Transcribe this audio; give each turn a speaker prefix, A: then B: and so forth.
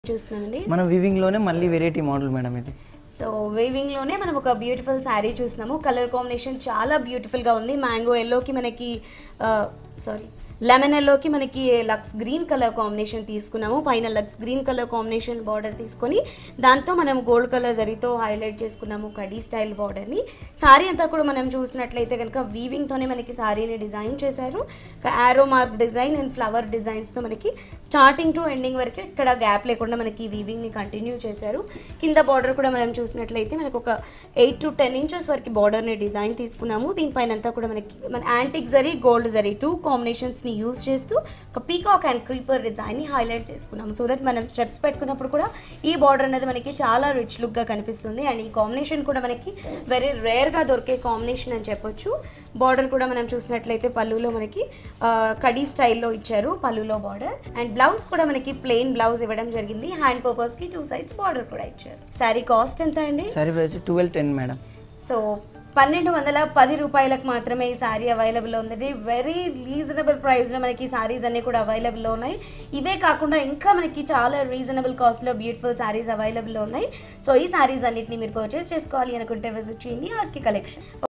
A: చూస్తున్నామండి
B: మనం వివింగ్ లోనే మళ్ళీ వెరైటీ మోడల్ మేడం ఇది
A: సో వేవింగ్ లోనే మనం ఒక బ్యూటిఫుల్ శారీ చూస్తున్నాము కలర్ కాంబినేషన్ చాలా బ్యూటిఫుల్ గా ఉంది మ్యాంగో ఎల్లోకి మనకి సారీ లెమన్ ఎల్లోకి మనకి లక్స్ గ్రీన్ కలర్ కాంబినేషన్ తీసుకున్నాము పైన లక్స్ గ్రీన్ కలర్ కాంబినేషన్ బార్డర్ తీసుకొని దాంతో మనం గోల్డ్ కలర్ జరీతో హైలైట్ చేసుకున్నాము కడీ స్టైల్ బార్డర్ని సారీ అంతా కూడా మనం చూసినట్లయితే కనుక వీవింగ్తోనే మనకి సారీని డిజైన్ చేశారు arrow mark design and flower డిజైన్స్తో మనకి స్టార్టింగ్ టు ఎండింగ్ వరకు ఇక్కడ గ్యాప్ లేకుండా మనకి వీవింగ్ని కంటిన్యూ చేశారు కింద బార్డర్ కూడా మనం చూసినట్లయితే మనకు ఒక ఎయిట్ టు టెన్ ఇంచెస్ వరకు బార్డర్ని డిజైన్ తీసుకున్నాము దీనిపైన అంతా కూడా మనకి మన antique zari gold zari two కాంబినేషన్స్ని యూస్ చేస్తూ ఒక పీకాక్ అండ్ క్రీపర్ డిజైన్ని హైలైట్ చేసుకున్నాము సో దట్ మనం స్టెప్స్ పెట్టుకున్నప్పుడు కూడా ఈ బార్డర్ అనేది మనకి చాలా రిచ్ లుక్గా కనిపిస్తుంది అండ్ ఈ కాంబినేషన్ కూడా మనకి వెరీ రేర్గా దొరికే కాంబినేషన్ అని చెప్పొచ్చు బార్డర్ కూడా మనం చూసినట్లయితే పళ్ళులో మనకి ఆ, కడీ స్టైల్లో ఇచ్చారు పళ్ళులో బార్డర్ అండ్ బ్లౌజ్ కూడా మనకి ప్లెయిన్ బ్లౌజ్ ఇవ్వడం జరిగింది హ్యాండ్ పర్పస్కి టూ సైడ్స్ బార్డర్ కూడా ఇచ్చారు శారీ కాస్ట్ ఎంత అండి
B: sari price twelve ten madam
A: so పన్నెండు వందల పది రూపాయలకు మాత్రమే ఈ శారీ అవైలబుల్ ఉందండి వెరీ రీజనబుల్ ప్రైస్లో మనకి శారీస్ అన్నీ కూడా అవైలబుల్లో ఉన్నాయి ఇవే కాకుండా ఇంకా మనకి చాలా రీజనబుల్ కాస్ట్లో బ్యూటిఫుల్ శారీస్ అవైలబుల్లో ఉన్నాయి సో ఈ శారీస్ అన్నిటిని మీరు పర్చేస్ చేసుకోవాలి అనుకుంటే విజిట్ చేయండి ఆర్కి కలెక్షన్